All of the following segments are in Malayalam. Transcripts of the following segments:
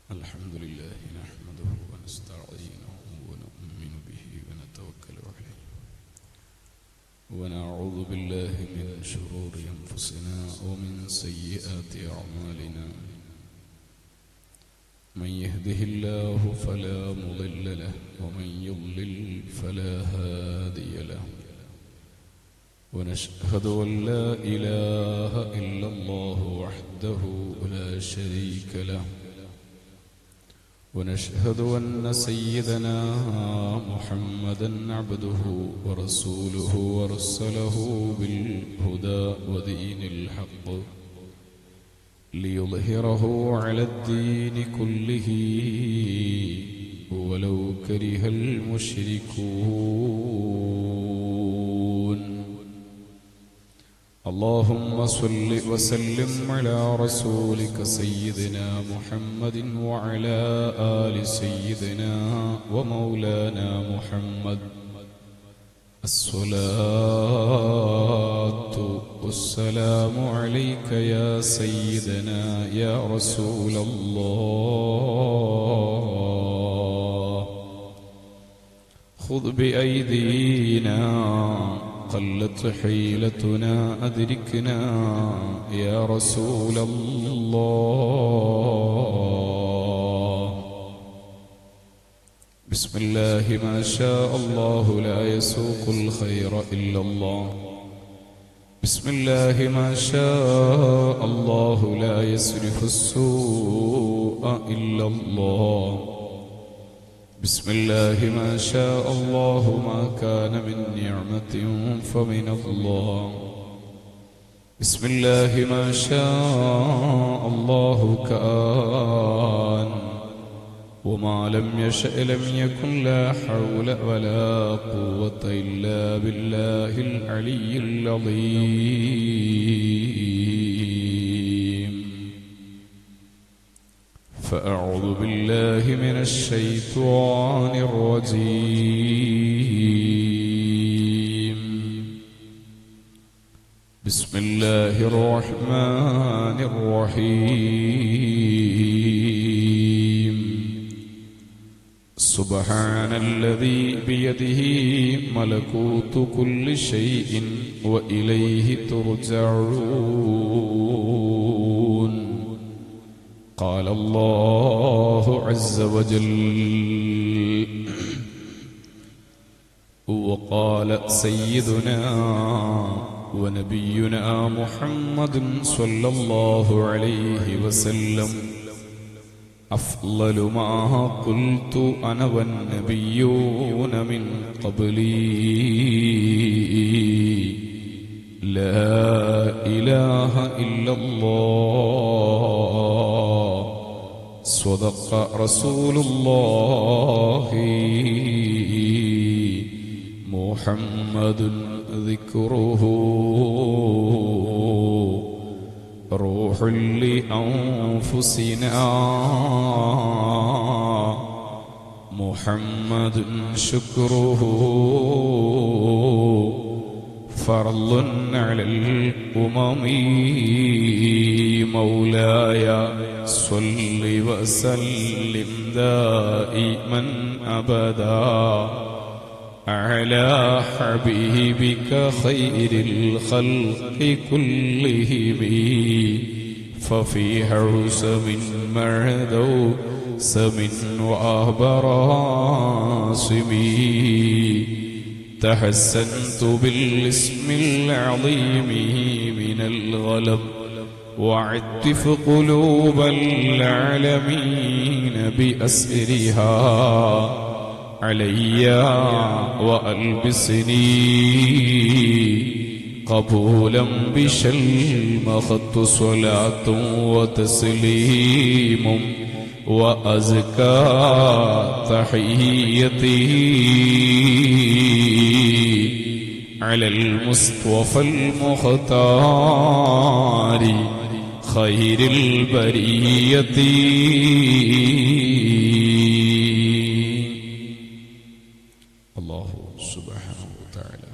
الحمد لله نحمده ونستعينه ونؤمن به ونتوكل عليه ونعوذ بالله من شرور أنفسنا ومن سيئات أعمالنا من يهده الله فلا مضل له ومن يضلل فلا هادي له ونشهد أن لا إله إلا الله وحده لا شريك له ونشهد أن سيدنا محمدا عبده ورسوله ورسله بالهدى ودين الحق ليظهره على الدين كله ولو كره المشركون اللهم صل وسلم على رسولك سيدنا محمد وعلى آل سيدنا ومولانا محمد الصلاة والسلام عليك يا سيدنا يا رسول الله خذ بأيدينا قلت حيلتنا أدركنا يا رسول الله بسم الله ما شاء الله لا يسوق الخير إلا الله بسم الله ما شاء الله لا يصرف السوء إلا الله بسم الله ما شاء الله ما كان من نعمة فمن الله بسم الله ما شاء الله كان وما لم يشأ لم يكن لا حول ولا قوة إلا بالله العلي العظيم فأعوذ بالله من الشيطان الرجيم بسم الله الرحمن الرحيم سبحان الذي بيده ملكوت كل شيء وإليه ترجعون قال الله عز وجل وقال سيدنا ونبينا محمد صلى الله عليه وسلم أفضل ما قلت أنا والنبيون من قبلي لا إله إلا الله صدق رسول الله محمد ذكره روح لأنفسنا محمد شكره فرض على الأمم مولاي صل وسلم دائما أبدا على حبيبك خير الخلق كلهم ففي حرس من مرذو سم وأبراسمي تحسنت بالاسم العظيم من الغلب وعتف قلوب العالمين بأسرها علي وألبسني قبولا بشلمخت صلاة وتسليم وأزكى تحيتي على المصطفى المختار خير البرية الله سبحانه وتعالى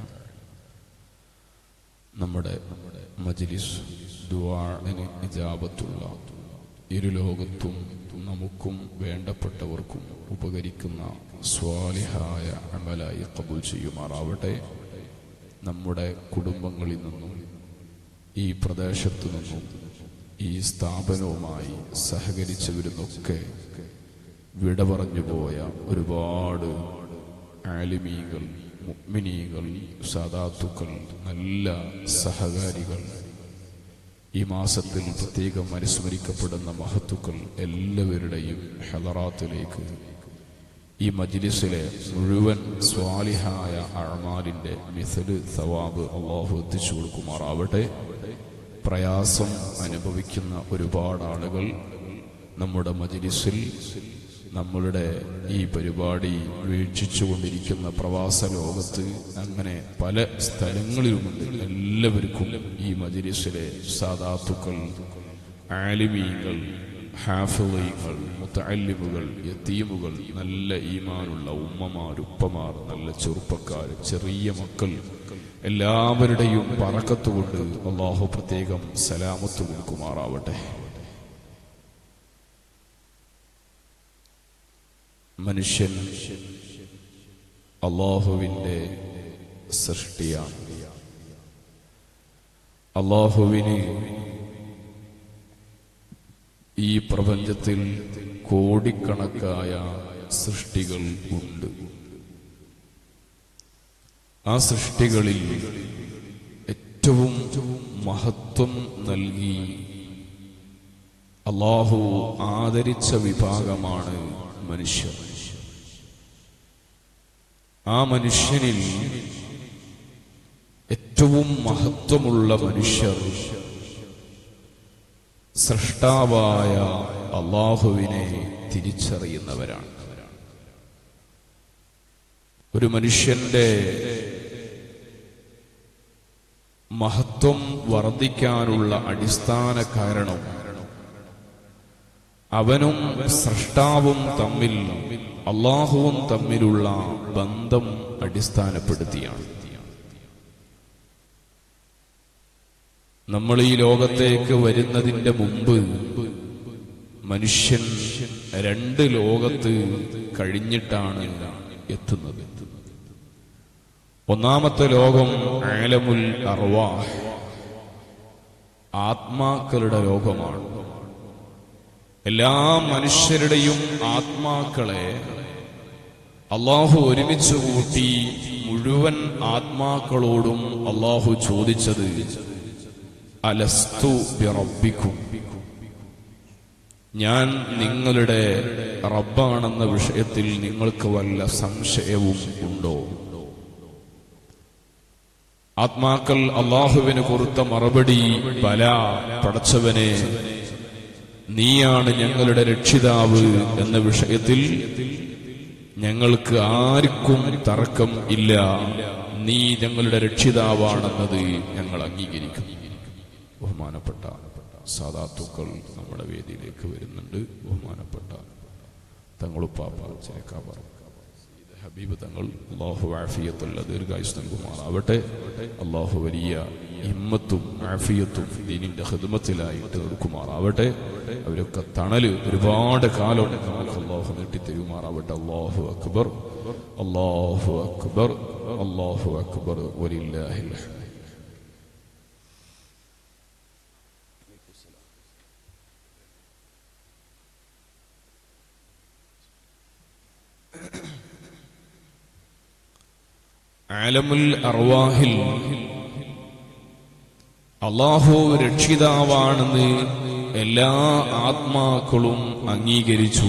നമ്മുടെ മജ്ലിസ് ദുആഇന് ഇജാബത്തുള്ള ഇരുലോകത്തും നമുക്കും വേണ്ടപ്പെട്ടവർക്കും ഉപകരിക്കുന്ന സ്വാലിഹായ അമലായി കബൂൽ ചെയ്യുമാറാവട്ടെ നമ്മുടെ കുടുംബങ്ങളിൽ നിന്നും ഈ പ്രദേശത്തു നിന്നും ഈ സ്ഥാപനവുമായി സഹകരിച്ചവരുന്നൊക്കെ വിട പറഞ്ഞു പോയ ഒരുപാട് ആലിമീകൾ മുഗ്മിനീകൾ സാദാത്തുക്കൾ നല്ല സഹകാരികൾ ഈ മാസത്തിൽ പ്രത്യേകം അനുസ്മരിക്കപ്പെടുന്ന മഹത്തുക്കൾ എല്ലാവരുടെയും ഹെലറാത്തിലേക്ക് ഈ മജ്ലിസിലെ മുഴുവൻ സ്വാലിഹായ അഴമാലിന്റെ മിഥല് സവാബ് അള്ളാഹു എത്തിച്ചു കൊടുക്കുമാറാവട്ടെ പ്രയാസം അനുഭവിക്കുന്ന ഒരുപാട് ആളുകൾ നമ്മുടെ മജ്ലിസിൽ നമ്മളുടെ ഈ പരിപാടി വീക്ഷിച്ചുകൊണ്ടിരിക്കുന്ന പ്രവാസ ലോകത്ത് അങ്ങനെ പല സ്ഥലങ്ങളിലുമുണ്ട് എല്ലാവർക്കും ഈ മജിലിസിലെ സാദാത്തുക്കൾ ആലിമീങ്ങൾ ഹാഫിളീങ്ങൾ മുത്തല്ലിമുകൾ യത്തീമുകൾ നല്ല ഈമാനുള്ള ഉമ്മമാർ ഉപ്പമാർ നല്ല ചെറുപ്പക്കാർ ചെറിയ മക്കൾ എല്ലാവരുടെയും പറക്കത്തുകൊണ്ട് അള്ളാഹു പ്രത്യേകം സലാമത്ത് കൊടുക്കുമാറാവട്ടെ മനുഷ്യൻ അള്ളാഹുവിൻ്റെ സൃഷ്ടിയാണ് അള്ളാഹുവിന് ഈ പ്രപഞ്ചത്തിൽ കോടിക്കണക്കായ സൃഷ്ടികൾ ഉണ്ട് ആ സൃഷ്ടികളിൽ ഏറ്റവും മഹത്വം നൽകി അള്ളാഹു ആദരിച്ച വിഭാഗമാണ് മനുഷ്യർ ആ മനുഷ്യനിൽ ഏറ്റവും മഹത്വമുള്ള മനുഷ്യർ സൃഷ്ടാവായ അള്ളാഹുവിനെ തിരിച്ചറിയുന്നവരാണ് ഒരു മനുഷ്യന്റെ മഹത്വം വർദ്ധിക്കാനുള്ള അടിസ്ഥാന കാരണം അവനും സൃഷ്ടാവും തമ്മിൽ അള്ളാഹുവും തമ്മിലുള്ള ബന്ധം അടിസ്ഥാനപ്പെടുത്തിയാണ് നമ്മൾ ഈ ലോകത്തേക്ക് വരുന്നതിന്റെ മുമ്പ് മനുഷ്യൻ രണ്ട് ലോകത്ത് കഴിഞ്ഞിട്ടാണ് എത്തുന്നത് ഒന്നാമത്തെ ലോകം ആലമുൽ അർവാഹ് ആത്മാക്കളുടെ ലോകമാണ് എല്ലാ മനുഷ്യരുടെയും ആത്മാക്കളെ അള്ളാഹു ഒരുമിച്ച് കൂട്ടി മുഴുവൻ ആത്മാക്കളോടും അള്ളാഹു ചോദിച്ചത് അലസ്തു ബിറബ്ബിക്കും ഞാൻ നിങ്ങളുടെ റബ്ബാണെന്ന വിഷയത്തിൽ നിങ്ങൾക്ക് വല്ല സംശയവും ഉണ്ടോ ആത്മാക്കൾ അള്ളാഹുവിന് കൊടുത്ത മറുപടി പല പടച്ചവനെ നീയാണ് ഞങ്ങളുടെ രക്ഷിതാവ് എന്ന വിഷയത്തിൽ ഞങ്ങൾക്ക് ആർക്കും തർക്കം ഇല്ല നീ ഞങ്ങളുടെ രക്ഷിതാവാണെന്നത് ഞങ്ങൾ അംഗീകരിക്കും ബഹുമാനപ്പെട്ട സാധാത്തുക്കൾ നമ്മുടെ വേദിയിലേക്ക് വരുന്നുണ്ട് ബഹുമാനപ്പെട്ട തങ്ങളുപ്പാപ്പ ചേക്കാപ്പറ ഹബീബ് തങ്ങൾ അള്ളാഹു ആഫിയത്തുള്ള ദീർഘായുസ് നൽകുമാറാവട്ടെ അള്ളാഹു വലിയ ഹിമ്മത്തും ആഫിയത്തും ദീനിന്റെ ഹിദ്മത്തിലായിട്ട് കൊടുക്കുമാറാവട്ടെ അവരൊക്കെ തണല് ഒരുപാട് കാലം നമുക്ക് അള്ളാഹു നീട്ടിത്തരുമാറാവട്ടെ അള്ളാഹു അക്ബർ അള്ളാഹു അക്ബർ അള്ളാഹു അക്ബർ വലില്ലാഹിൽ ഹംദ്. ആലമുൽ അർവാഹിൽ അള്ളാഹു രക്ഷിതാവാണെന്ന് എല്ലാ ആത്മാക്കളും അംഗീകരിച്ചു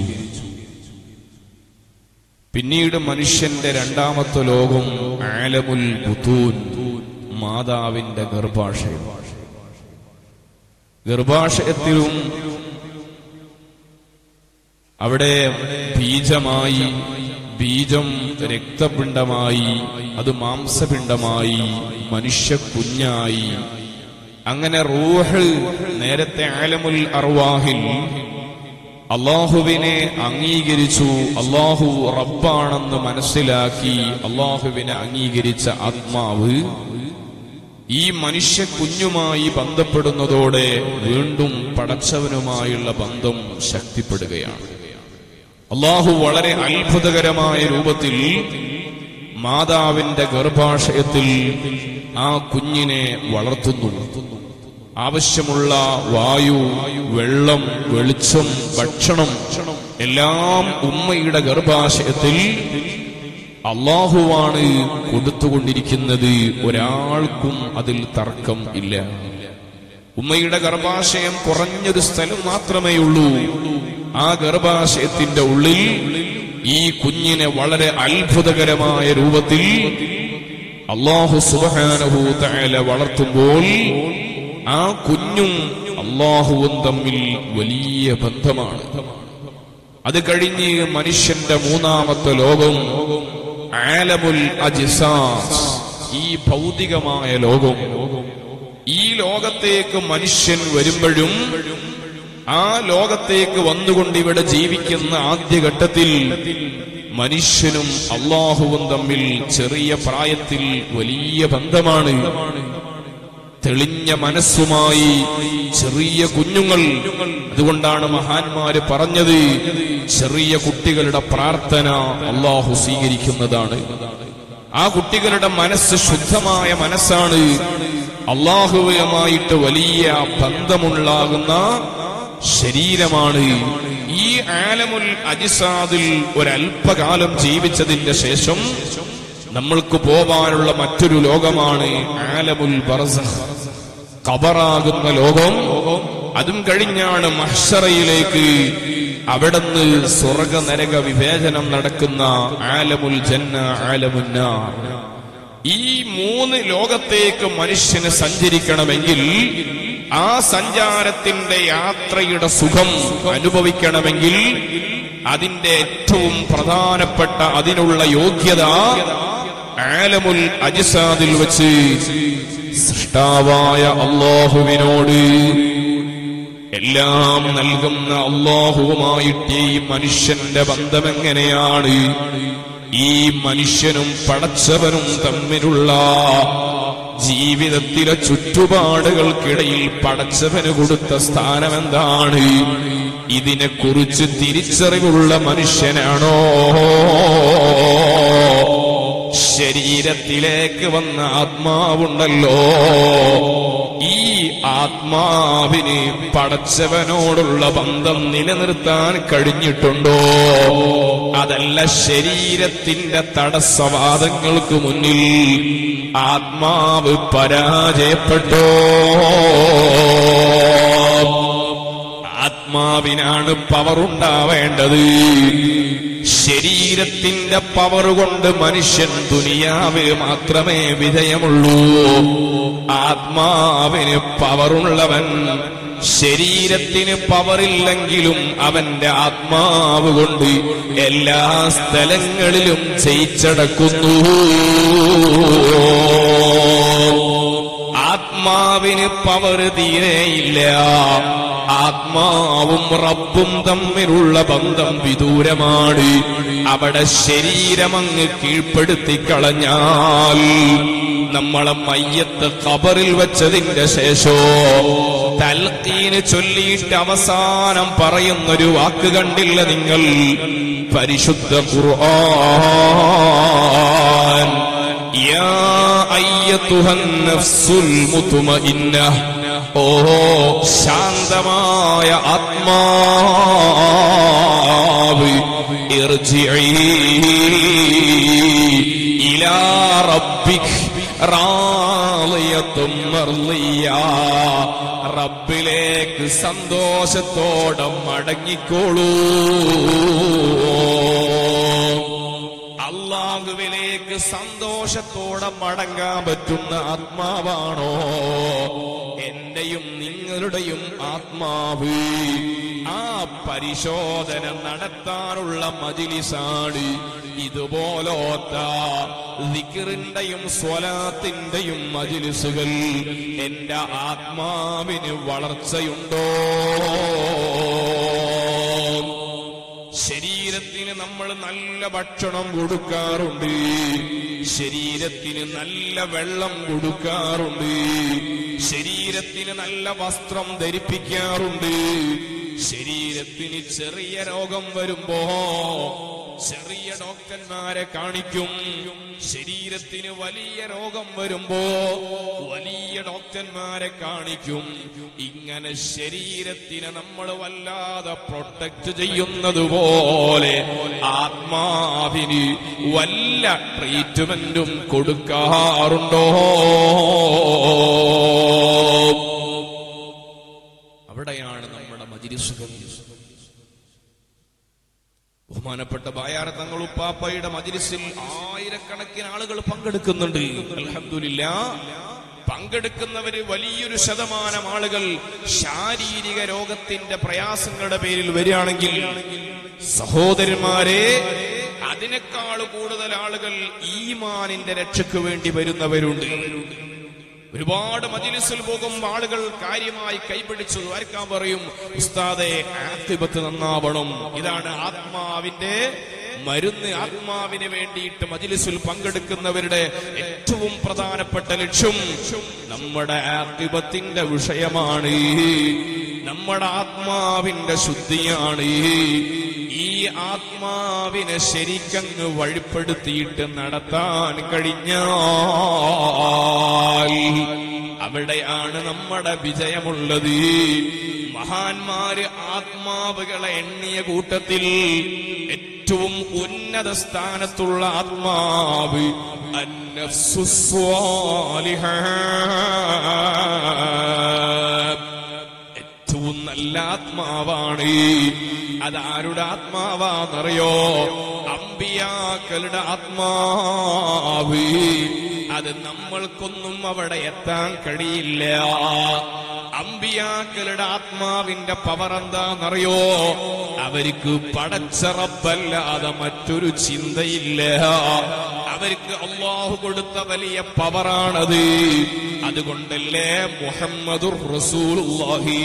പിന്നീട് മനുഷ്യന്റെ രണ്ടാമത്തെ ലോകം ആലമുൽ ബുത്തൂൻ മാതാവിന്റെ ഗർഭാശയം ഗർഭാശയത്തിലും അവിടെ ബീജമായി ബീജം രക്തപിണ്ഡമായി അത് മാംസപിണ്ഡമായി മനുഷ്യ കുഞ്ഞായി അങ്ങനെ റൂഹ് നേരത്തെ ആലമുൽ അർവാഹിൽ അള്ളാഹുവിനെ അംഗീകരിച്ചു അള്ളാഹു റബ്ബാണെന്ന് മനസ്സിലാക്കി അള്ളാഹുവിനെ അംഗീകരിച്ച ആത്മാവ് ഈ മനുഷ്യ കുഞ്ഞുമായി ബന്ധപ്പെടുന്നതോടെ വീണ്ടും പടച്ചവനുമായുള്ള ബന്ധം ശക്തിപ്പെടുകയാണ് അള്ളാഹു വളരെ അത്ഭുതകരമായ രൂപത്തിൽ മാതാവിന്റെ ഗർഭാശയത്തിൽ ആ കുഞ്ഞിനെ വളർത്തുന്നു ആവശ്യമുള്ള വായു വെള്ളം വെളിച്ചം ഭക്ഷണം എല്ലാം ഉമ്മയുടെ ഗർഭാശയത്തിൽ അള്ളാഹുവാണ് കൊടുത്തുകൊണ്ടിരിക്കുന്നത് ഒരാൾക്കും അതിൽ തർക്കം ഇല്ല ഉമ്മയുടെ ഗർഭാശയം കുറഞ്ഞൊരു സ്ഥലം മാത്രമേ ഉള്ളൂ ആ ഗർഭാശയത്തിന്റെ ഉള്ളിൽ ഈ കുഞ്ഞിനെ വളരെ അത്ഭുതകരമായ രൂപത്തിൽ അള്ളാഹു സുബാനഹു തല വളർത്തുമ്പോൾ ആ കുഞ്ഞും അള്ളാഹുവും തമ്മിൽ വലിയ ബന്ധമാണ് അത് കഴിഞ്ഞ് മനുഷ്യന്റെ മൂന്നാമത്തെ ലോകം ആലമുൽ അജിസാസ് ഈ ഭൗതികമായ ലോകം ഈ ലോകത്തേക്ക് മനുഷ്യൻ വരുമ്പോഴും ആ ലോകത്തേക്ക് വന്നുകൊണ്ട് ഇവിടെ ജീവിക്കുന്ന ആദ്യഘട്ടത്തിൽ മനുഷ്യനും അള്ളാഹുവും തമ്മിൽ ചെറിയ പ്രായത്തിൽ വലിയ ബന്ധമാണ് തെളിഞ്ഞ മനസ്സുമായി ചെറിയ കുഞ്ഞുങ്ങൾ അതുകൊണ്ടാണ് മഹാന്മാര് പറഞ്ഞത് ചെറിയ കുട്ടികളുടെ പ്രാർത്ഥന അള്ളാഹു സ്വീകരിക്കുന്നതാണ് ആ കുട്ടികളുടെ മനസ്സ് ശുദ്ധമായ മനസ്സാണ് അള്ളാഹുവുമായിട്ട് വലിയ ബന്ധമുണ്ടാകുന്ന ശരീരമാണ് ഈ ആലമുൽ അജിസാദിൽ ഒരല്പകാലം ജീവിച്ചതിന്റെ ശേഷം നമ്മൾക്ക് പോവാനുള്ള മറ്റൊരു ലോകമാണ് ആലമുൽ ബർസഖ് കബറാകുന്ന ലോകം അതും കഴിഞ്ഞാണ് മഹ്ഷറയിലേക്ക് അവിടുന്ന് സ്വർഗ നരക വിവേചനം നടക്കുന്ന ആലമുൽ ജന്ന ആലമുന്നാർ ഈ മൂന്ന് ലോകത്തേക്ക് മനുഷ്യന് സഞ്ചരിക്കണമെങ്കിൽ ആ സഞ്ചാരത്തിന്റെ യാത്രയുടെ സുഖം അനുഭവിക്കണമെങ്കിൽ അതിന്റെ ഏറ്റവും പ്രധാനപ്പെട്ട അതിനുള്ള യോഗ്യത ആലമുൽ അജിസാദിൽ വെച്ച് സൃഷ്ടാവായ അള്ളാഹുവിനോട് എല്ലാം നൽകുന്ന അള്ളാഹുവുമായിട്ട് ഈ മനുഷ്യന്റെ ബന്ധം എങ്ങനെയാണ് ഈ മനുഷ്യനും പടച്ചവനും തമ്മിലുള്ള ജീവിതത്തിലെ ചുറ്റുപാടുകൾക്കിടയിൽ പടച്ചവന് കൊടുത്ത സ്ഥാനം എന്താണ് ഇതിനെക്കുറിച്ച് തിരിച്ചറിവുള്ള മനുഷ്യനാണോ ശരീരത്തിലേക്ക് വന്ന ആത്മാവുണ്ടല്ലോ ഈ ആത്മാവിന് പടച്ചവനോടുള്ള ബന്ധം നിലനിർത്താൻ കഴിഞ്ഞിട്ടുണ്ടോ അതല്ല ശരീരത്തിന്റെ തടസ്സവാദങ്ങൾക്ക് മുന്നിൽ ആത്മാവ് പരാജയപ്പെട്ടോ ആത്മാവിനാണ് പവർ ഉണ്ടാവേണ്ടത് ശരീരത്തിന്റെ പവർ കൊണ്ട് മനുഷ്യൻ ദുനിയാവിൽ മാത്രമേ വിജയമുള്ളൂ ആത്മാവിന് പവറുള്ളവൻ ശരീരത്തിന് പവറില്ലെങ്കിലും അവന്റെ ആത്മാവ് കൊണ്ട് എല്ലാ സ്ഥലങ്ങളിലും ജയിച്ചടക്കുന്നു ആത്മാവിന് പവർ തീരെയില്ല ആത്മാവും റബ്ബും തമ്മിലുള്ള ബന്ധം വിദൂരമാണ് അവിടെ ശരീരമങ്ങ് കീഴ്പ്പെടുത്തി കളഞ്ഞാൽ നമ്മളെ മയ്യത്ത് കബറിൽ വെച്ചതിന്റെ ശേഷോ തൽക്കീന് ചൊല്ലിയിട്ട് അവസാനം പറയുന്നൊരു വാക്ക് കണ്ടില്ല നിങ്ങൾ പരിശുദ്ധ ഖുർആൻ യാ അയ്യത്തുഹൻ നഫ്സുൽ മുത്മഇന്ന ഓ ശാന്തമായ ആത്മാവ് ഇർജിഇ ഇലാ റബ്ബിക് റാളിയത്തും മർളിയ റബ്ബിലേക്ക് സന്തോഷത്തോടെ മടങ്ങിക്കോളൂ അള്ളാഹുവിലേക്ക് സന്തോഷത്തോടെ മടങ്ങാൻ പറ്റുന്ന ആത്മാവാണോ എന്റെയും നിങ്ങളുടെയും ആത്മാവ് ആ പരിശോധന നടത്താനുള്ള മജിലിസാണ് ഇതുപോലോത്ത ദിക്റിന്റെയും സ്വലാത്തിന്റെയും മജിലിസുകൾ എന്റെ ആത്മാവിന് വളർച്ചയുണ്ടോ ശരീരത്തിന് ശരീരത്തിന് നമ്മൾ നല്ല ഭക്ഷണം കൊടുക്കാറുണ്ട് ശരീരത്തിന് നല്ല വെള്ളം കൊടുക്കാറുണ്ട് ശരീരത്തിന് നല്ല വസ്ത്രം ധരിപ്പിക്കാറുണ്ട് ശരീരത്തിന് ചെറിയ രോഗം വരുമ്പോ ചെറിയ ഡോക്ടർമാരെ കാണിക്കും ശരീരത്തിന് വലിയ രോഗം വരുമ്പോ വലിയ ഡോക്ടർമാരെ കാണിക്കും ഇങ്ങനെ ശരീരത്തിനെ നമ്മൾ വല്ലാതെ പ്രൊട്ടക്ട് ചെയ്യുന്നത് പോലെ ആത്മാവിന് വല്ല ട്രീറ്റ്മെന്റും കൊടുക്കാറുണ്ടോ അവിടെയാണ് നമ്മുടെ മജിരിസുകൾ ബഹുമാനപ്പെട്ട ബായാർ തങ്ങൾ ഉപ്പാപ്പയുടെ മജിരിസിൽ ആയിരക്കണക്കിന് ആളുകൾ പങ്കെടുക്കുന്നുണ്ട് അൽഹംദുലില്ലാ പങ്കെടുക്കുന്നവര് വലിയൊരു ശതമാനം ആളുകൾ ശാരീരിക രോഗത്തിന്റെ പ്രയാസങ്ങളുടെ പേരിൽ വരികയാണെങ്കിൽ സഹോദരന്മാരെ അതിനേക്കാൾ കൂടുതൽ ആളുകൾ ഈമാനിന്റെ രക്ഷയ്ക്ക് വേണ്ടി വരുന്നവരുണ്ട് ഒരുപാട് മജിലിസിൽ പോകുമ്പോൾ ആളുകൾ കാര്യമായി കൈപിടിച്ചു ആർക്കാൻ പറയും ഉസ്താദെ ആക്തിപത്ത് നന്നാവണം ഇതാണ് ആത്മാവിന്റെ മരുന്ന് ആത്മാവിന് വേണ്ടിയിട്ട് മജിലിസിൽ പങ്കെടുക്കുന്നവരുടെ ഏറ്റവും പ്രധാനപ്പെട്ട ലക്ഷ്യം നമ്മുടെ ആക്തിപത്തിന്റെ വിഷയമാണ് നമ്മുടെ ആത്മാവിന്റെ ശുദ്ധിയാണ് ഈ ആത്മാവിനെ ശരിക്കങ്ങ് വഴിപ്പെടുത്തിയിട്ട് നടത്താൻ കഴിഞ്ഞാൽ അവിടെയാണ് നമ്മുടെ വിജയമുള്ളത് മഹാന്മാര് ആത്മാവുകളെ എണ്ണിയ കൂട്ടത്തിൽ ഏറ്റവും ഉന്നത സ്ഥാനത്തുള്ള ആത്മാവ് അന്നഫ്സു സ്വാലിഹ ഏറ്റവും നല്ല ആത്മാവാണ് അതാരുടെ ആത്മാവാന്നറിയോ അമ്പിയാക്കളുടെ ആത്മാവ് അത് നമ്മൾക്കൊന്നും അവിടെ എത്താൻ കഴിയില്ല അമ്പിയാക്കളുടെ ആത്മാവിന്റെ പവർ എന്താണെന്നറിയോ അവർക്ക് പടച്ചറപ്പല്ലാതെ മറ്റൊരു ചിന്തയില്ല അവർക്ക് അള്ളാഹു കൊടുത്ത വലിയ പവറാണത് അതുകൊണ്ടല്ലേ മുഹമ്മദുർ റസൂലുള്ളാഹി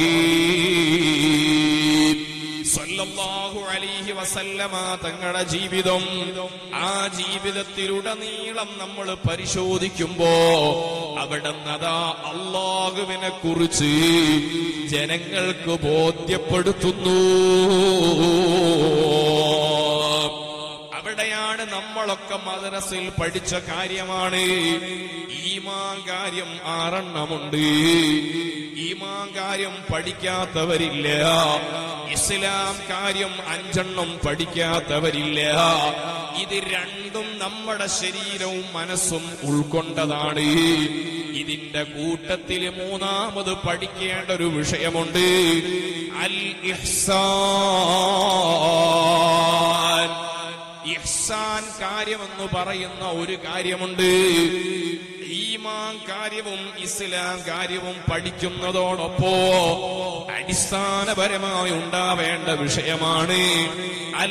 സ്വല്ലല്ലാഹു അലൈഹി വസല്ലമ തങ്ങളുടെ ജീവിതം ആ ജീവിതത്തിലുടനീളം നമ്മൾ പരിശോധിക്കുമ്പോ അവിടെ നദാ അള്ളാഹുവിനെ കുറിച്ച് ജനങ്ങൾക്ക് ബോധ്യപ്പെടുത്തുന്നു അവിടെയാണ് നമ്മളൊക്കെ മദ്രസിൽ പഠിച്ച കാര്യമാണ് ഈമാൻ കാര്യം ആറെണ്ണമുണ്ട് ഈമാൻ കാര്യം പഠിക്കാത്തവരില്ല ഇസ്ലാം കാര്യം അഞ്ചെണ്ണം പഠിക്കാത്തവരില്ല ഇത് രണ്ടും നമ്മുടെ ശരീരവും മനസ്സും ഉൾക്കൊണ്ടതാണ് ഇതിന്റെ കൂട്ടത്തിൽ മൂന്നാമത് പഠിക്കേണ്ട ഒരു വിഷയമുണ്ട് അൽ ഇഹ്സാൻ ഇഹ്സാൻ കാര്യമെന്ന് പറയുന്ന ഒരു കാര്യമുണ്ട് ഈമാൻ കാര്യവും ഇസ്ലാം കാര്യവും പഠിക്കുന്നതോടൊപ്പോ അടിസ്ഥാനപരമായി ഉണ്ടാവേണ്ട വിഷയമാണ് അൽ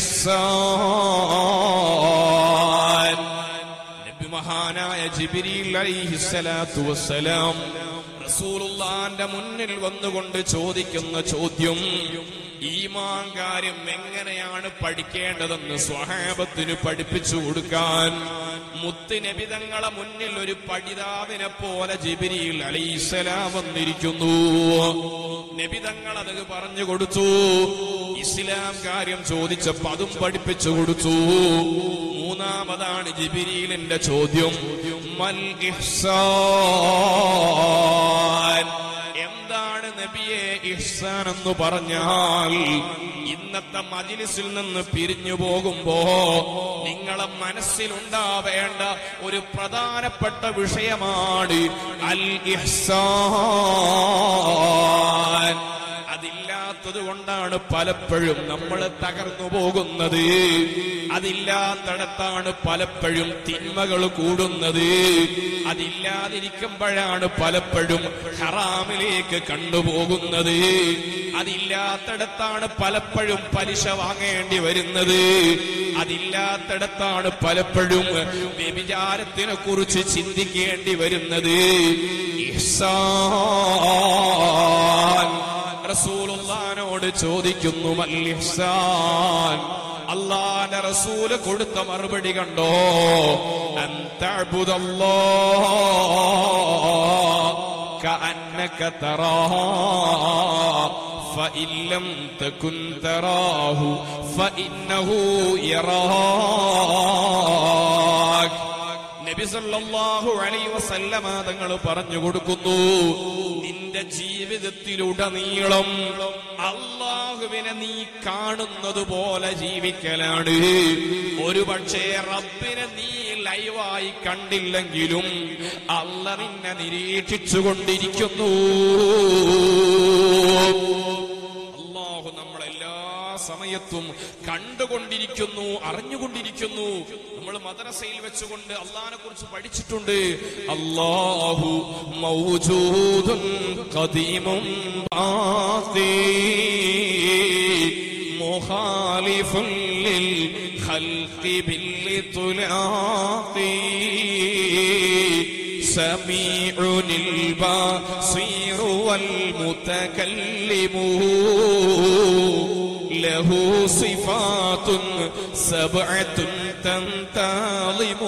ഇഹ്സാൻ നബി മഹാനായ ജിബിരിൽ അലൈഹിസ്സലാത്തു വസ്സലാം റസൂലുള്ളാന്റെ മുന്നിൽ വന്നുകൊണ്ട് ചോദിക്കുന്ന ചോദ്യം ഈമാൻ കാര്യം എങ്ങനെയാണ് പഠിക്കേണ്ടതെന്ന് സ്വഹാബത്തിന് പഠിപ്പിച്ചു കൊടുക്കാൻ മുത്ത് നബിതങ്ങളെ മുന്നിൽ ഒരു പഠിതാവിനെ പോലെ ജിബിരിയിൽ അലൈസലാം വന്നിരിക്കുന്നു നബിതങ്ങൾ അത് പറഞ്ഞു കൊടുത്തു ഇസ്ലാം കാര്യം ചോദിച്ചപ്പോ അതും പഠിപ്പിച്ചു കൊടുത്തു മൂന്നാമതാണ് ജിബിരിയിലിന്റെ ചോദ്യം മൽ ഇഹ്സാൻ എന്താണ് നബിയെ ഇഹ്സാൻ എന്ന് പറഞ്ഞാൽ ഇന്നത്തെ മജിലിസിൽ നിന്ന് പിരിഞ്ഞു പോകുമ്പോ നിങ്ങളെ മനസ്സിലുണ്ടാവേണ്ട ഒരു പ്രധാനപ്പെട്ട വിഷയമാണ് അൽ ഇഹ്സാൻ അതില്ലാത്തത് കൊണ്ടാണ് പലപ്പോഴും നമ്മൾ തകർന്നു പോകുന്നത് അതില്ലാത്തടത്താണ് പലപ്പോഴും തിന്മകൾ കൂടുന്നത് അതില്ലാതിരിക്കുമ്പോഴാണ് പലപ്പോഴും ഹറാമിലേക്ക് കണ്ടുപോകുന്നത് അതില്ലാത്തടത്താണ് പലപ്പോഴും പലിശ വാങ്ങേണ്ടി വരുന്നത് അതില്ലാത്തടത്താണ് പലപ്പോഴും വ്യഭിചാരത്തിനെ കുറിച്ച് ചിന്തിക്കേണ്ടി വരുന്നത് ഇഹ്സാൻ റസൂലുള്ളാനോട് ചോദിക്കുന്നു മൽ ഇഹ്സാൻ അള്ളാന്റെ റസൂല് കൊടുത്ത മറുപടി കണ്ടോ അന്തഅബ്ദുല്ലാ كأنك تراه فإن لم تكن تراه فإنه يراك നബി സല്ലല്ലാഹു അലൈഹി വസല്ലമ തങ്ങൾ പറഞ്ഞു കൊടുക്കുന്നു നിന്റെ ജീവിതത്തിലുടനീളം അള്ളാഹുവിനെ നീ കാണുന്നത് പോലെ ജീവിക്കലാണ് ഒരു പക്ഷേ റബ്ബിനെ നീ ലൈവായി കണ്ടില്ലെങ്കിലും അല്ല നിന്നെ നിരീക്ഷിച്ചു കൊണ്ടിരിക്കുന്നു അള്ളാഹു നമ്മളെല്ലാ സമയത്തും കണ്ടുകൊണ്ടിരിക്കുന്നു അറിഞ്ഞുകൊണ്ടിരിക്കുന്നു നമ്മൾ മദ്രസയിൽ വെച്ചുകൊണ്ട് അള്ളാഹിനെ കുറിച്ച് പഠിച്ചിട്ടുണ്ട് അള്ളാഹു മൗജൂദുൻ ഖദീമും ബാഖി മുഖാലിഫുൻ ലിൽ ഖൽഖി ബിൽഇത്ലാഖി سميع البصير والمتكلم له صفات سبعة تنتظم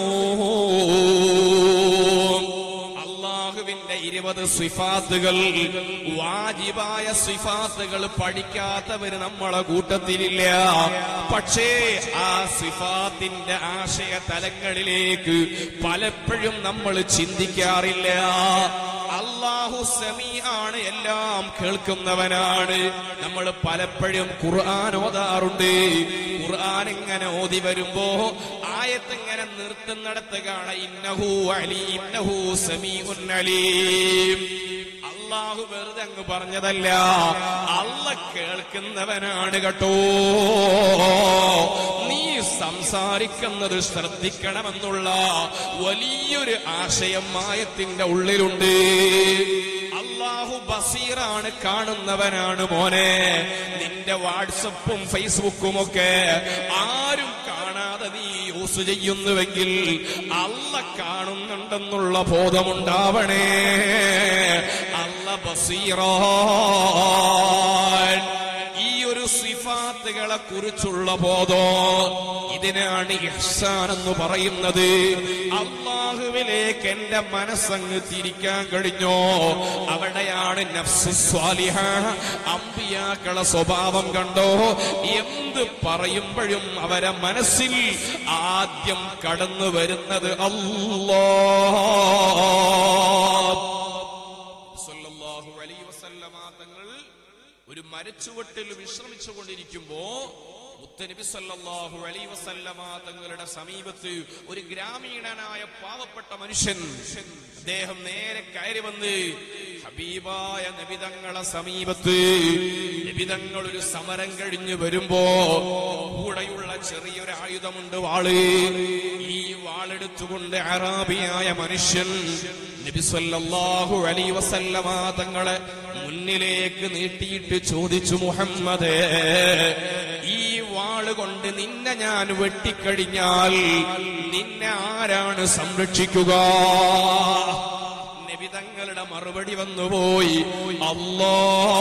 അള്ളാഹുവിന്റെ ഇരുപത് സിഫാത്തുകൾ വാജിബായ സിഫാത്തുകൾ പഠിക്കാത്തവര് നമ്മളെ കൂട്ടത്തിലില്ല പക്ഷേ ആ സിഫാത്തിന്റെ ആശയ തലങ്ങളിലേക്ക് പലപ്പോഴും നമ്മൾ ചിന്തിക്കാറില്ല അള്ളാഹു സമീ ആണ് എല്ലാം കേൾക്കുന്നവനാണ് നമ്മൾ പലപ്പോഴും ഖുർആൻ ഓതാറുണ്ട് ഖുർആൻ ഇങ്ങനെ ഓതി വരുമ്പോ ആയത്ത് ഇങ്ങനെ നിർത്തുന്നിടത്ത് കാണാം ഇന്നഹു അലി ഇന്നഹു സമീഉൻ അലീം അള്ളാഹു വെറുതെ അങ്ങ് പറഞ്ഞതല്ല അല്ല കേൾക്കുന്നവനാണ് കേട്ടോ നീ സംസാരിക്കുന്നത് ശ്രദ്ധിക്കണമെന്നുള്ള വലിയൊരു ആശയം മായത്തിന്റെ ഉള്ളിലുണ്ട് അള്ളാഹു ബസീറാണ് കാണുന്നവനാണ് മോനെ നിന്റെ വാട്സപ്പും ഫേസ്ബുക്കും ഒക്കെ ആരും കാണാതെ നീ യൂസ് ചെയ്യുന്നുവെങ്കിൽ അല്ല കാണുന്നുണ്ടെന്നുള്ള ബോധമുണ്ടാവണേ അല്ല ബസീറാൻ ഈ ഒരു സിഫാത്തുകളെ കുറിച്ചുള്ള ബോധം ഇതിനാണ് ഇഹ്സാൻ എന്ന് പറയുന്നത് അള്ളാഹുവിലേക്ക് എന്റെ മനസ്സങ്ങ് തിരിക്കാൻ കഴിഞ്ഞോ അവിടെയാണ് നഫ്സ് സ്വാലിഹ അമ്പിയാക്കളെ സ്വഭാവം കണ്ടോ എന്ത് പറയുമ്പോഴും അവരെ മനസ്സിൽ ആദ്യം കടന്നു വരുന്നത് അല്ലോ സല്ലല്ലാഹു അലൈഹി വസല്ലമ തങ്ങൾ ഒരു മരച്ചുവട്ടിൽ വിശ്രമിച്ചു കൊണ്ടിരിക്കുമ്പോ മുത്തനബി സല്ലല്ലാഹു അലൈഹി വസല്ലമ തങ്ങളുടെ സമീപത്ത് ഒരു ഗ്രാമീണനായ പാവപ്പെട്ട മനുഷ്യൻ അദ്ദേഹം നേരെ കയറി വന്ന് ഹബീബായ നബിതങ്ങളെ സമീപത്ത് നബിതങ്ങൾ ഒരു സമരം കഴിഞ്ഞു വരുമ്പോ കൂടെയുള്ള ചെറിയൊരു ആയുധമുണ്ട് വാള് ഈ വാളെടുത്തുകൊണ്ട് അറാബിയായ മനുഷ്യൻ നബി സല്ലല്ലാഹു അലൈഹി വസല്ലമ തങ്ങളെ മുന്നിലേക്ക് നീട്ടിയിട്ട് ചോദിച്ചു മുഹമ്മദേ ഈ വാള് കൊണ്ട് നിന്നെ ഞാൻ വെട്ടിക്കഴിഞ്ഞാൽ നിന്നെ ആരാണ് സംരക്ഷിക്കുക നബിതങ്ങളുടെ മറുപടി വന്നുപോയി അല്ലോ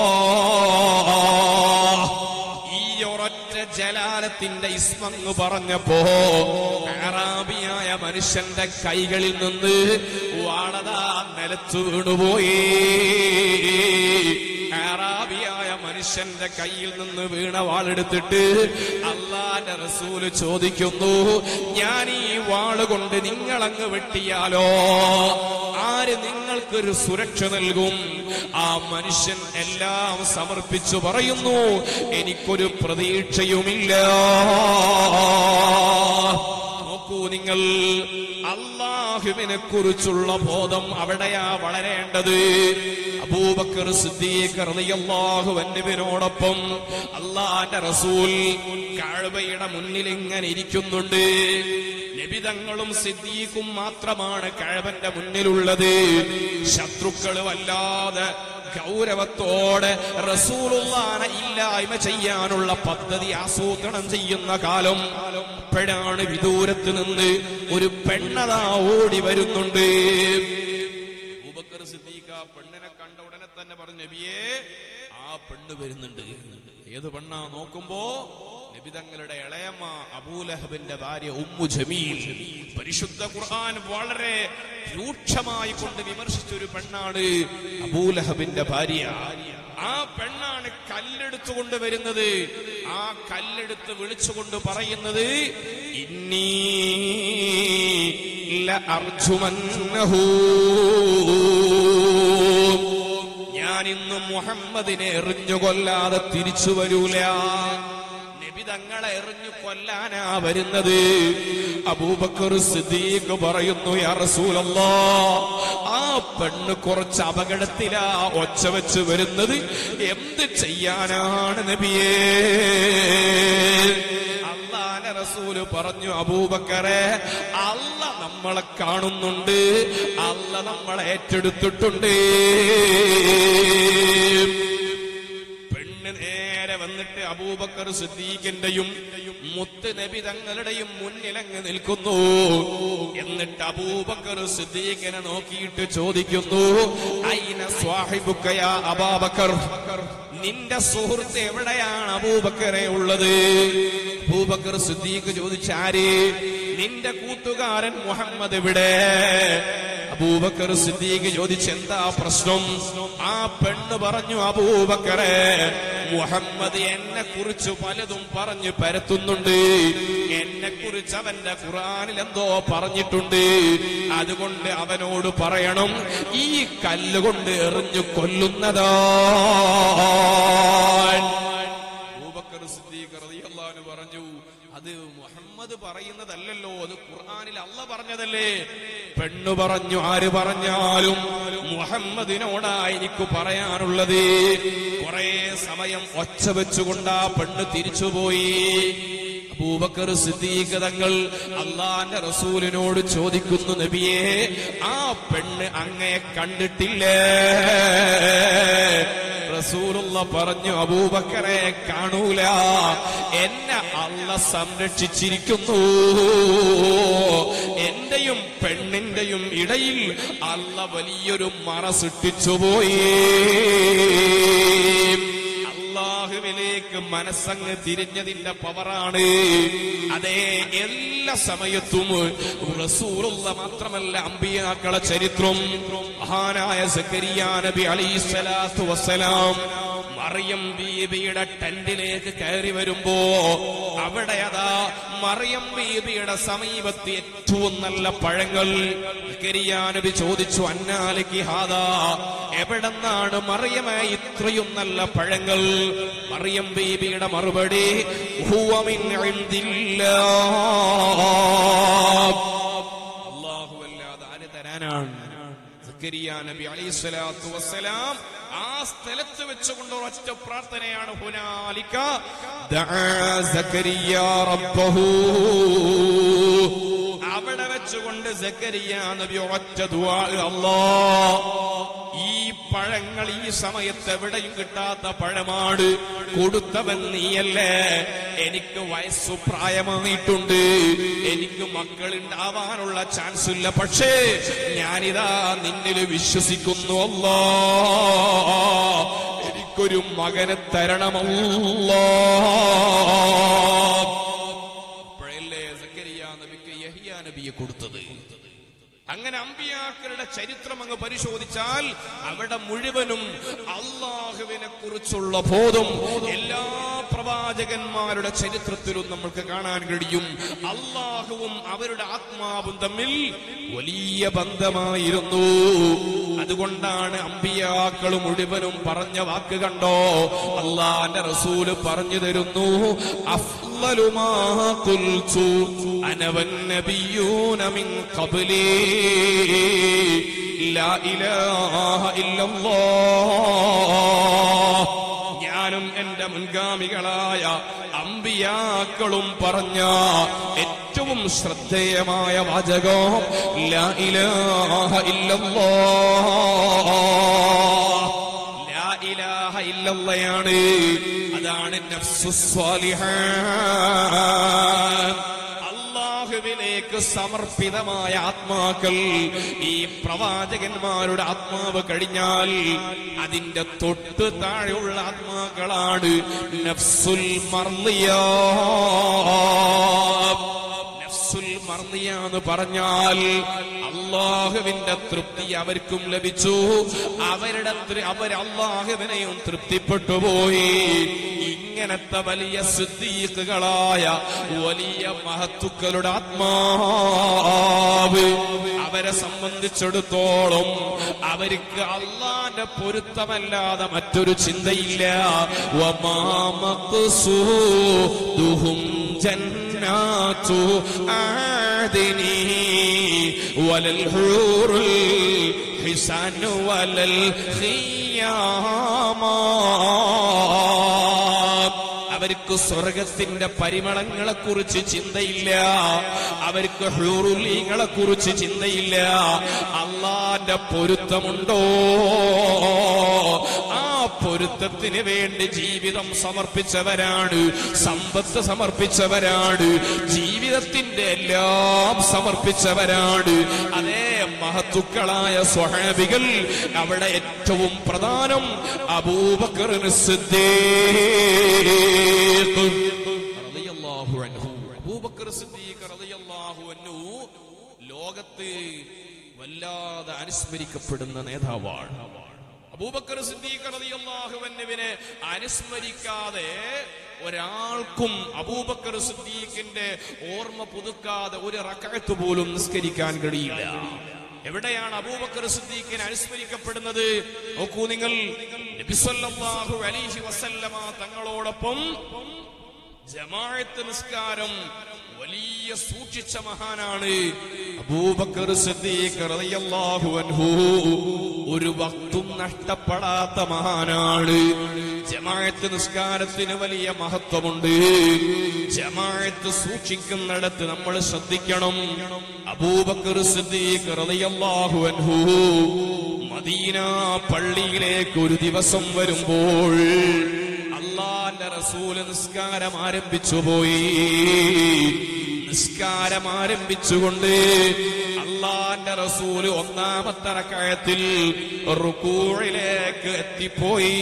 ഈ ഒരൊറ്റ ജലാലത്തിന്റെ ഇസ്മങ്ങ് പറഞ്ഞപ്പോ അറാബിയായ മനുഷ്യന്റെ കൈകളിൽ നിന്ന് വാളതാ നിലത്തു വീണുപോയി അറാബിയായ മനുഷ്യന്റെ കയ്യിൽ നിന്ന് വീണ വാളെടുത്തിട്ട് അള്ളാന്റെ റസൂല് ചോദിക്കുന്നു ഞാൻ ഈ വാള് കൊണ്ട് നിങ്ങളങ്ങ് വെട്ടിയാലോ ആര് നിങ്ങൾക്കൊരു സുരക്ഷ നൽകും ആ മനുഷ്യൻ എല്ലാം സമർപ്പിച്ചു പറയുന്നു എനിക്കൊരു പ്രതീക്ഷയുമില്ല നോക്കൂ നിങ്ങൾ അള്ളാഹുവിനെ കുറിച്ചുള്ള ബോധം അവിടെയാ വളരേണ്ടത് അബൂബക്കർ സിദ്ദീഖ് റളിയല്ലാഹു അൻഹുവിനോടൊപ്പം അള്ളാന്റെ റസൂൽ കഅബയുടെ മുന്നിൽ ഇങ്ങനെ ഇരിക്കുന്നുണ്ട് നബിതങ്ങളും സിദ്ദീഖും മാത്രമാണ് കഴവന്റെ മുന്നിലുള്ളത് ശത്രുക്കള് വല്ലാതെ ഗൗരവത്തോടെ റസൂലുള്ളാനെ ഇല്ലായ്മ ചെയ്യാനുള്ള പദ്ധതി ആസൂത്രണം ചെയ്യുന്ന കാലം അപ്പോഴാണ് വിദൂരത്ത് നിന്ന് ഒരു പെണ്ണതാ ഓടി വരുന്നുണ്ട് അബൂബക്കർ സിദ്ദീഖ് ആ പെണ്ണിനെ കണ്ട ഉടനെ തന്നെ പറഞ്ഞു നബിയേ ആ പെണ്ണ് വരുന്നുണ്ട് ഏത് പെണ്ണാ നോക്കുമ്പോ നബിതങ്ങളുടെ ഇളയമ്മ അബൂലഹബിന്റെ ഭാര്യ ഉമ്മു ജമീൽ പരിശുദ്ധ ഖുർആൻ വളരെ രൂക്ഷമായി കൊണ്ട് വിമർശിച്ച ഒരു പെണ്ണാണ് അബൂലഹബിന്റെ ഭാര്യ ആ പെണ്ണാണ് കല്ലെടുത്തുകൊണ്ട് വരുന്നത് ആ കല്ലെടുത്ത് വിളിച്ചുകൊണ്ട് പറയുന്നത് ഇന്നീ ലഅർജുമന്നഹു. ഞാൻ ഇന്ന് മുഹമ്മദിനെ എറിഞ്ഞു കൊല്ലാതെ തിരിച്ചു വരൂല നബി തങ്ങളെ എറിഞ്ഞു കൊല്ലാനാ വരുന്നത് അബൂബക്കർ സിദ്ദീഖ് പറയുന്നു യാ റസൂലല്ലാ ആ പെണ്ണ് കുറച്ച് അപകടത്തിലാ ഒച്ച വെച്ച് വരുന്നത് എന്ത് ചെയ്യാനാണ് നബിയേ അള്ളാന്റെ റസൂല് പറഞ്ഞു അബൂബക്കറെ അല്ല നമ്മളെ കാണുന്നുണ്ട് അല്ല നമ്മളെ ഏറ്റെടുത്തിട്ടുണ്ട് പെണ്ണ് നേരെ വന്നിട്ട് അബൂബക്കർ സിദ്ദീഖിന്റെയും മുത്ത് നബി തങ്ങളുടെയും മുന്നിലങ്ങ് നിൽക്കുന്നു എന്നിട്ട് അബൂബക്കർ സിദ്ദീഖിനെ നോക്കിയിട്ട് ചോദിക്കുന്നു അയിന സ്വാഹിബുക്കയ അബാബക്കർ നിന്റെ സുഹൃത്ത് എവിടെയാണ് അബൂബക്കറെ ഉള്ളത് അബൂബക്കർ സിദ്ദീഖ് ചോദിച്ചാര് നിന്റെ കൂട്ടുകാരൻ മുഹമ്മദ് എവിടെ അബൂബക്കർ സിദ്ദീഖ് ചോദിച്ചെന്താ പ്രശ്നം ആ പെണ്ണ് പറഞ്ഞു അബൂബക്കറെ മുഹമ്മദ് എന്നെ കുറിച്ച് പലതും പറഞ്ഞു പരത്തുന്നുണ്ട് എന്നെ കുറിച്ച് അവന്റെ ഖുറാനിൽ എന്തോ പറഞ്ഞിട്ടുണ്ട് അതുകൊണ്ട് അവനോട് പറയണം ഈ കല്ലുകൊണ്ട് എറിഞ്ഞു കൊല്ലുന്നതാ അബൂബക്കർ സിദ്ദീഖ് റളിയല്ലാഹു അൻഹു പറഞ്ഞു അത് മുഹമ്മദ് പറയുന്നതല്ലല്ലോ അത് ഖുർആനിൽ അല്ല പറഞ്ഞതല്ലേ പെണ്ണു പറഞ്ഞു ആര് പറഞ്ഞാലും മുഹമ്മദിനോടാ എനിക്ക് പറയാനുള്ളത് കുറെ സമയം ഒച്ച വെച്ചുകൊണ്ട് ആ പെണ്ണ് തിരിച്ചുപോയി അബൂബക്കർ സിദ്ദീഖ് തങ്ങൾ അള്ളാന്റെ റസൂലിനോട് ചോദിക്കുന്നു നബിയെ ആ പെണ്ണ് അങ്ങയെ കണ്ടിട്ടില്ലേ റസൂലുള്ള പറഞ്ഞു അബൂബക്കറെ കാണൂല എന്നെ അല്ല സംരക്ഷിച്ചിരിക്കുന്നു എന്റെയും പെണ്ണിന്റെയും ഇടയിൽ അല്ല വലിയൊരു മറ സൃഷ്ടിച്ചുപോയി അള്ളാഹുവിലേക്ക് മനസ്സങ്ങ് തിരിഞ്ഞതിന്റെ പവറാണ് അതേ എല്ലാ സമയത്തും റസൂലുള്ള മാത്രമല്ല അമ്പിയാക്കളെ ചരിത്രം മഹാനായ സക്കരിയ നബി അലൈഹി സ്വലാത്തു വസ്സലാം മറിയം ബീബിയുടെ ടെന്റിലേക്ക് കയറി വരുമ്പോ അവിടെ അതാ മറിയം ബീബിയുടെ സമീപത്ത് ഏറ്റവും നല്ല പഴങ്ങൾ സക്കരിയ നബി ചോദിച്ചു അന്നാലിക്ക് ഹാദാ എവിടെന്നാണ് മറിയമേ ഇത്രയും നല്ല പഴങ്ങൾ മറിയം ബീബിയുടെ മറുപടി ഹുവ മിൻ ഇൻദില്ലാഹ്. അല്ലാഹുവല്ലാതെ ആര് തരാനാണ് സക്കരിയ നബി അലൈഹി സ്വലാത്തു വസ്സലാം ആ സ്ഥലത്ത് വെച്ചുകൊണ്ട് ഒറ്റ പ്രാർത്ഥനയാണ് ഹുനാലിക ദആ സക്കരിയ റബ്ബഹു അവിടെ വെച്ചുകൊണ്ട് സക്കരിയ നബി ഒറ്റ ദുആ അല്ലാ ഈ പഴങ്ങൾ ഈ സമയത്ത് എവിടെയും കിട്ടാത്ത പഴമാണ് കൊടുത്തവൻ നീയല്ലേ എനിക്ക് വയസ്സു പ്രായമായിട്ടുണ്ട് എനിക്ക് മക്കളുണ്ടാവാനുള്ള ചാൻസ് ഇല്ല പക്ഷേ ഞാനിതാ നിന്നിൽ വിശ്വസിക്കുന്നു അല്ലാ എനിക്കൊരു മകനെ തരണമല്ലോ അപ്പോഴല്ലേ സക്കരിയ നബിക്ക് യഹിയ നബിയെ കൊടുത്തത് അങ്ങനെ അമ്പിയാക്കളുടെ ചരിത്രം അങ്ങ് പരിശോധിച്ചാൽ അവിടെ മുഴുവനും അള്ളാഹുവിനെ കുറിച്ചുള്ള ബോധം എല്ലാ പ്രവാചകന്മാരുടെ ചരിത്രത്തിലും നമ്മൾക്ക് കാണാൻ കഴിയും അള്ളാഹുവും അവരുടെ ആത്മാവും തമ്മിൽ വലിയ ബന്ധമായിരുന്നു അതുകൊണ്ടാണ് അമ്പിയാക്കൾ മുഴുവനും പറഞ്ഞ വാക്ക് കണ്ടോ അള്ളാന്റെ റസൂല് പറഞ്ഞു തരുന്നു അഫ്ളലു മാ ഖുൽതു അന വന്നബിയൂന മിൻ ഖബ്ലി ലാ ഇലാഹ ഇല്ലല്ലാഹ് ഞാനും എന്റെ മുൻഗാമികളായ അമ്പിയാക്കളും പറഞ്ഞ ഏറ്റവും ശ്രദ്ധേയമായ വാചകം ലാ ഇലാഹ ഇല്ലല്ലാഹ് ലാ ഇലാഹ ഇല്ലല്ലയാണ് അതാണ് നഫ്സു സ്വാലിഹാൻ അള്ളാഹുവിനെ അള്ളാഹുവിലേക്ക് സമർപ്പിതമായ ആത്മാക്കൾ ഈ പ്രവാചകന്മാരുടെ ആത്മാവ് കഴിഞ്ഞാൽ അതിന്റെ തൊട്ട് താഴെയുള്ള ആത്മാക്കളാണ് നഫ്സുൽ മർലിയ നഫ്സുൽ മർലിയ എന്ന് പറഞ്ഞാൽ അള്ളാഹുവിന്റെ തൃപ്തി അവർക്കും ലഭിച്ചു അവരുടെ തൃ- അവർ അള്ളാഹുവിനെയും തൃപ്തിപ്പെട്ടു പോയി ഇങ്ങനത്തെ വലിയ സിദ്ധീഖുകളായ വലിയ മഹത്തുക്കളുടെ ആത്മാവ് അവരെ സംബന്ധിച്ചിടത്തോളം അവർക്ക് അള്ളാന്റെ പൊരുത്തമല്ലാതെ മറ്റൊരു ചിന്തയില്ല വമാമഖ്സൂദുഹും ജന്നാതു ആദിനി വലൽ ഹൂറുൽ ഹിസാൻ വലൽ ഖിയാമാ അവർക്ക് സ്വർഗത്തിന്റെ പരിമളങ്ങളെ കുറിച്ച് ചിന്തയില്ല അവർക്ക് ഹ്യൂറുലീങ്ങളെ കുറിച്ച് ചിന്തയില്ല അള്ളാന്റെ പൊരുത്തമുണ്ടോ ആ പൊരുത്തത്തിന് വേണ്ടി ജീവിതം സമർപ്പിച്ചവരാണ് സമ്പത്ത് സമർപ്പിച്ചവരാണ് ജീവിതത്തിന്റെ എല്ലാം സമർപ്പിച്ചവരാണ് അതേ മഹത്തുക്കളായ സ്വഹാബികൾ അവിടെ ഏറ്റവും പ്രധാനം അബൂബക്കർ സിദ്ദീഖ് റളിയല്ലാഹു അൻഹു. അബൂബക്കർ സിദ്ദീഖ് റളിയല്ലാഹു അൻഹു ലോകത്ത് വല്ലാതെ അനുസ്മരിക്കപ്പെടുന്ന നേതാവാണ് അബൂബക്കർ സിദ്ദീഖ് റളിയല്ലാഹു അൻഹുവിനെ അനുസ്മരിക്കാതെ ഒരാൾക്കും അബൂബക്കർ സിദ്ദീഖിന്റെ ഓർമ്മ പുതുക്കാതെ ഒരു റക്കഴത്ത് പോലും നിസ്കരിക്കാൻ കഴിയില്ല എവിടെയാണ് അബൂബക്കർ സിദ്ദീഖിനെ അനുസ്മരിക്കപ്പെടുന്നത് നോക്കൂ നിങ്ങൾ നബി സല്ലല്ലാഹു അലൈഹി വസല്ലമ തങ്ങളോടൊപ്പം ജമാഅത്ത് നിസ്കാരം വലിയ സൂക്ഷിച്ച മഹാനാണ് അബൂബക്കർ സിദ്ദീഖ് റളിയല്ലാഹു അൻഹു ഒരു വക്തും നഷ്ടപ്പെടാത്ത മഹാനാണ് ജമാഅത്ത് നിസ്കാരത്തിന് വലിയ മഹത്വമുണ്ട് ജമാഅത്ത് സൂക്ഷിക്കുന്നിടത്ത് നമ്മൾ ശ്രദ്ധിക്കണം അബൂബക്കർ സിദ്ദീഖ് റളിയല്ലാഹു അൻഹു മദീന പള്ളിയിലേക്ക് ഒരു ദിവസം വരുമ്പോൾ അള്ളാന്റെ റസൂല് നിസ്കാരം ആരംഭിച്ചു പോയി നിസ്കാരം ആരംഭിച്ചുകൊണ്ട് അള്ളാന്റെ റസൂല് ഒന്നാമത്തെ റക്കായത്തിൽ റുക്കൂഴിലേക്ക് എത്തിപ്പോയി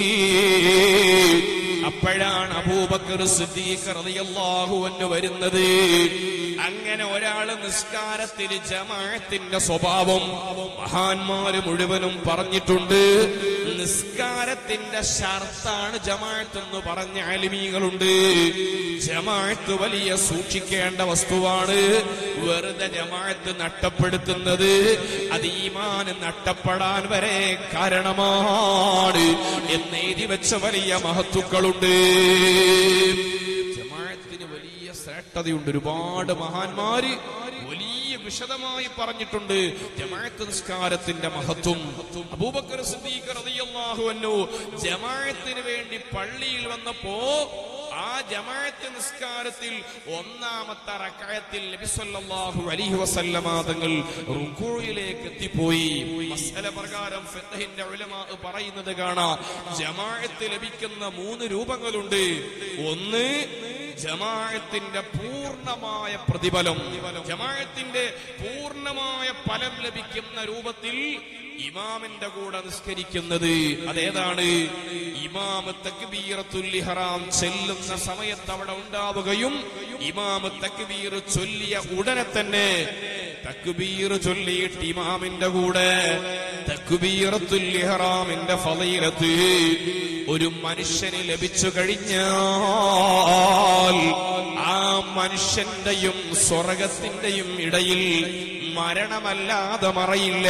അപ്പോഴാണ് അബൂബക്കർ സിദ്ദീഖ് റളിയല്ലാഹു അൻഹു വരുന്നത് അങ്ങനെ ഒരാള് നിസ്കാരത്തിന് ജമാഅത്തിന്റെ സ്വഭാവം മഹാന്മാര് മുഴുവനും പറഞ്ഞിട്ടുണ്ട് നിസ്കാരത്തിന്റെ ഷർത്താണ് ജമാഅത്ത് എന്ന് പറഞ്ഞ അലിമീകളുണ്ട് ജമാഅത്ത് വലിയ സൂക്ഷിക്കേണ്ട വസ്തുവാണ് വെറുതെ ജമാഅത്ത് നഷ്ടപ്പെടുത്തുന്നത് അത് ഈമാന് നഷ്ടപ്പെടാൻ വരെ കാരണമാണ് എന്ന് എഴുതി വെച്ച വലിയ മഹത്തുക്കളുണ്ട് ജമാഅത്തിന് വലിയ ശ്രേഷ്ഠതയുണ്ട് ഒരുപാട് മഹാന്മാര് വലിയ വിശദമായി പറഞ്ഞിട്ടുണ്ട് ജമാഅത്ത് നിസ്കാരത്തിന്റെ മഹത്വം അബൂബക്കർ സിദ്ദീഖ് റളിയല്ലാഹു അൻഹു ജമാഅത്തിന് വേണ്ടി പള്ളിയിൽ വന്നപ്പോ ആ ജമാഅത്ത് നിസ്കാരത്തിൽ ഒന്നാമത്തെ റക്അത്തിൽ നബി സല്ലല്ലാഹു അലൈഹി വസല്ലമ തങ്ങൾ റുക്കൂയിലേക്ക് എത്തിപ്പോയി മസ്അല പ്രകാരം ഫിഖഹിന്റെ ഉലമാ പറയുന്നത് കാണാം ജമാഅത്ത് ലഭിക്കുന്ന മൂന്ന് രൂപങ്ങളുണ്ട് ഒന്ന് ജമാഅത്തിന്റെ പൂർണ്ണമായ പ്രതിഫലം ജമാഅത്തിന്റെ പൂർണ്ണമായ ഫലം ലഭിക്കുന്ന രൂപത്തിൽ ഇമാമിന്റെ കൂടെ നിസ്കരിക്കുന്നത് അതേതാണ് ഇമാമ് തക്ബീറത്തുൽ ഇഹ്റാം ചെല്ലുന്ന സമയത്ത് അവിടെ ഉണ്ടാവുകയും ഇമാമ് തക്ബീർ ചൊല്ലിയ ഉടനെ തന്നെ തക്ബീർ ചൊല്ലിയിട്ട് ഇമാമിന്റെ കൂടെ തക്ബീറത്തുൽ ഇഹ്റാമിന്റെ ഫളീലത്ത് ഒരു മനുഷ്യന് ലഭിച്ചു കഴിഞ്ഞാൽ ആ മനുഷ്യന്റെയും സ്വർഗത്തിന്റെയും ഇടയിൽ മരണമല്ലാതെ മറയില്ല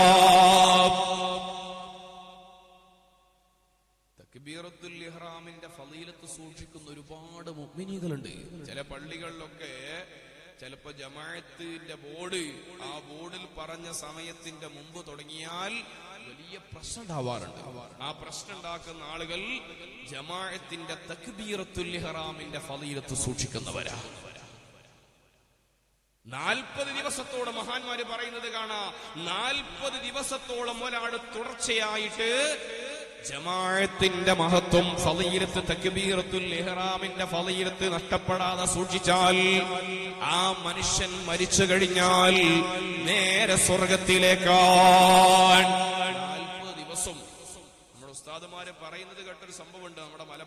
തക്ബീറത്തുൽ ഇഹ്റാമിന്റെ ഫളീലത്ത് സൂക്ഷിക്കുന്ന ഒരുപാട് മുഅ്മിനീകളുണ്ട് ചില പള്ളികളിലൊക്കെ ചിലപ്പോ ജമാഅത്തിന്റെ ബോർഡ് ആ ബോർഡിൽ പറഞ്ഞ സമയത്തിന്റെ മുമ്പ് തുടങ്ങിയാൽ വലിയ പ്രശ്നം ഉണ്ടാവാറുണ്ട് ആ പ്രശ്നം ഉണ്ടാക്കുന്ന ആളുകൾ ജമാഅത്തിന്റെ തക്ബീറത്തുൽ ഇഹ്റാമിന്റെ ഫളീലത്ത് സൂക്ഷിക്കുന്നവരാ നാൽപ്പത് ദിവസത്തോളം മഹാന്മാര് പറയുന്നത് കാണാ നാൽപ്പത് ദിവസത്തോളം ഒരാൾ തുടർച്ചയായിട്ട് ജമാഅത്തിന്റെ മഹത്വം ഫളീലത്ത് തക്ബീറത്തുൽ ഇഹ്റാമിന്റെ ഫളീലത്ത് നഷ്ടപ്പെടാതെ സൂക്ഷിച്ചാൽ ആ മനുഷ്യൻ മരിച്ചു കഴിഞ്ഞാൽ നേരെ സ്വർഗത്തിലേക്കാണ് നാൽപ്പത് ദിവസം നമ്മുടെ ഉസ്താദുമാര് പറയുന്നത് കേട്ടൊരു സംഭവമുണ്ട് നമ്മുടെ മല